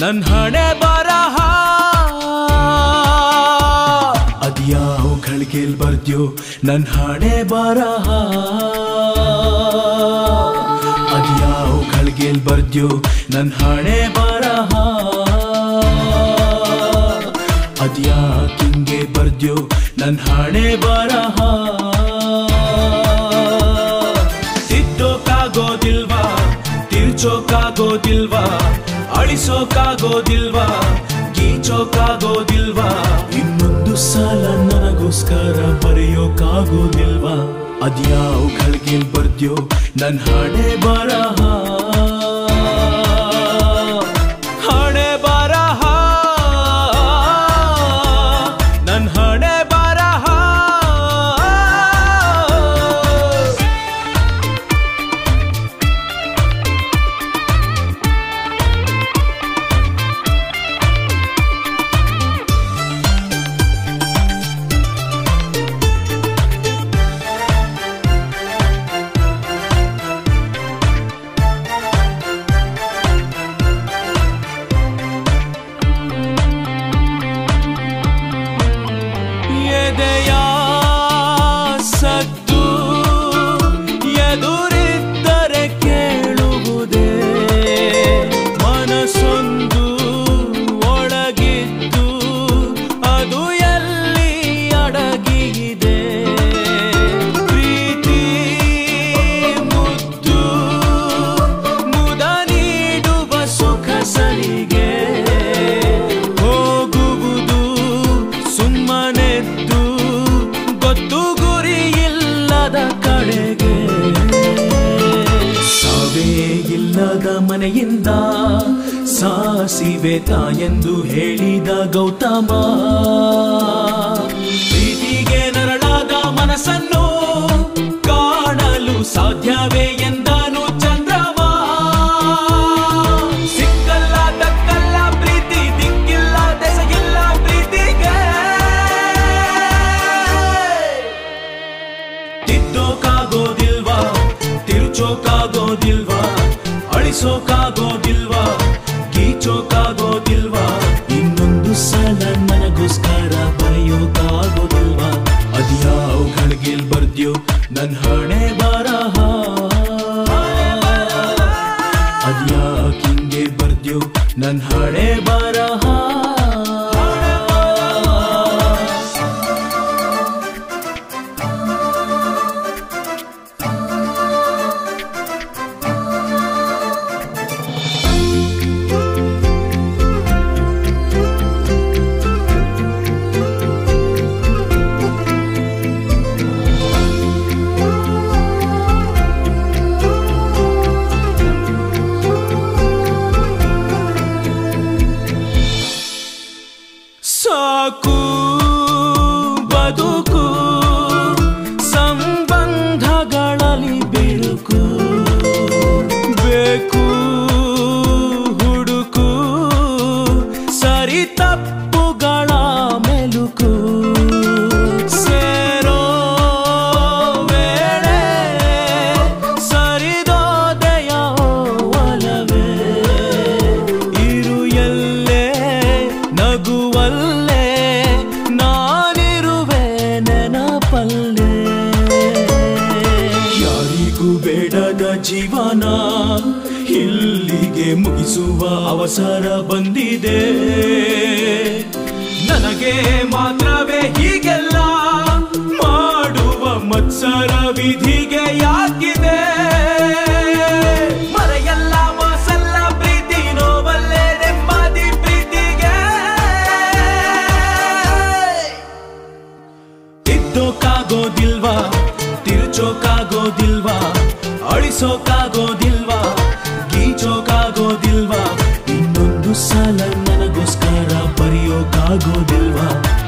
ನನ್ ಹಣೆ ಬರಹ ಅದ್ಯಾವ ಘಳಿಗೆಲ್ ಬರ್ದ್ಯೋ ನನ್ ಹಣೆ ಬರಹ ಅದ್ಯಾವ ಘಳಿಗೆಲ್ ಬರ್ದ್ಯೋ ನನ್ ಹಣೆ ಬರಹ ಅದ್ಯಾಕಿಂಗೆ ಬರ್ದ್ಯೋ ನನ್ ಹಣೆ ಬರಹ ತಿದ್ದೋಕಾಗೋದಿಲ್ವಾ ತಿರ್ಚೋಕಾಗೋದಿಲ್ವಾ ಅಳಿಸೋಕಾಗೋದಿಲ್ವಾ ಗೀಚೋಕಾಗೋದಿಲ್ವಾ ಇನ್ನೊಂದು ಸಲ ನನಗೋಸ್ಕರ ಬರೆಯೋಕಾಗೋದಿಲ್ವಾ ಅದ್ಯಾವ ಘಳಿಗೆಲ್ ಬರ್ದ್ಯೋ ನನ್ ಹಣೆ ಬರಹ ಹಣೆ ಬರಹ ನನ್ ಹಣೆ ಬರಹ ಎದೆಯ ಸದ್ದು ಎದುರಿದ್ದರೆ ಕೇಳುವುದೇ ಮನಸ್ಸೊಂದು ಒಳಗಿದ್ದು ಅದು ಎಲ್ಲಿ ಅಡಗಿದೆ ಪ್ರೀತಿ ಮುದ್ದು ಮುದ ನೀಡುವ ಸುಖ ಸರಿಗೆ ಹೋಗುವುದು ಸುಮ್ಮನೆದ್ದು ಗೊತ್ತು ಗುರಿ ಇಲ್ಲದ ಕಡೆಗೆ ಸಾವೇ ಇಲ್ಲದ ಮನೆಯಿಂದ ಸಾಸಿವೆ ತಾಯೆಂದು ಹೇಳಿದ ಗೌತಮ ಪ್ರೀತಿಗೆ ನರಳಾದ ಮನಸ್ಸನ್ನು ಕಾಣಲು ಸಾಧ್ಯವೇ ಎಂದನು ಚಂದ್ರಮ ಸಿಕ್ಕಲ್ಲ ತಕ್ಕಲ್ಲ ಪ್ರೀತಿ ದಿಕ್ಕಿಲ್ಲ ದೆಸೆಯಿಲ್ಲ ಪ್ರೀತಿಗೆ ತಿದ್ದೋಕಾಗೋದಿಲ್ವಾ ತಿರುಚೋಕಾಗೋದಿಲ್ವಾ ಅಳಿಸೋಕಾಗೋದಿಲ್ವಾ ಗೀಚೋಕಾಗೋದಿಲ್ವಾ ಇನ್ನೊಂದು ಸಲ ನನಗೋಸ್ಕರ ಬರೆಯೋಕಾಗೋದಿಲ್ವಾ ಅದ್ಯಾವ ಘಳಿಗೆಲ್ ಬರ್ದ್ಯೋ ನನ್ ಹಣೆ ಬರಹ ಅದ್ಯಾಕಿಂಗೆ ಬರ್ದ್ಯೋ ನನ್ ಹಣೆ ಬರಹ ಸಾಕು ಬದುಕು ಸಂಬಂಧಗಳಲ್ಲಿ ಬಿರುಕು ಬೇಕು ಹುಡುಕು ಸರಿ ತಪ್ಪುಗಳ ಮೆಲುಕು ಸೇರೋ ವೇಳೆ ಸರಿದೋದಯ ಒಲವೇ ಇರು ಎಲ್ಲೇ ನಗುವಲ್ಲೇ ನಾನಿರುವೆ ನೆನಪಲ್ಲೇ ಯಾರಿಗೂ ಬೇಡದ ಜೀವನ ಇಲ್ಲಿಗೆ ಮುಗಿಸುವ ಅವಸರ ಬಂದಿದೆ ನನಗೆ ಮಾತ್ರವೇ ಹೀಗೆಲ್ಲ ಮಾಡುವ ಮತ್ಸರ ವಿಧಿಗೆ ಯಾಕಿದೆ ಮರೆಯಲ್ಲ ಮಾಸಲ್ಲ ಪ್ರೀತಿ ನೋವಲ್ಲೇ ನೆಮ್ಮದಿ ಪ್ರೀತಿಗೆ ತಿದ್ದೋಕಾಗೋದಿಲ್ವಾ ತಿರುಚೋಕಾಗೋದಿಲ್ವಾ ಅಳಿಸೋಕಾಗೋದಿಲ್ವಾ ಗೀಚೋಕಾಗೋದಿಲ್ವಾ ಇನ್ನೊಂದು ಸಲ ನನಗೋಸ್ಕರ ಬರೆಯೋಕಾಗೋದಿಲ್ವಾ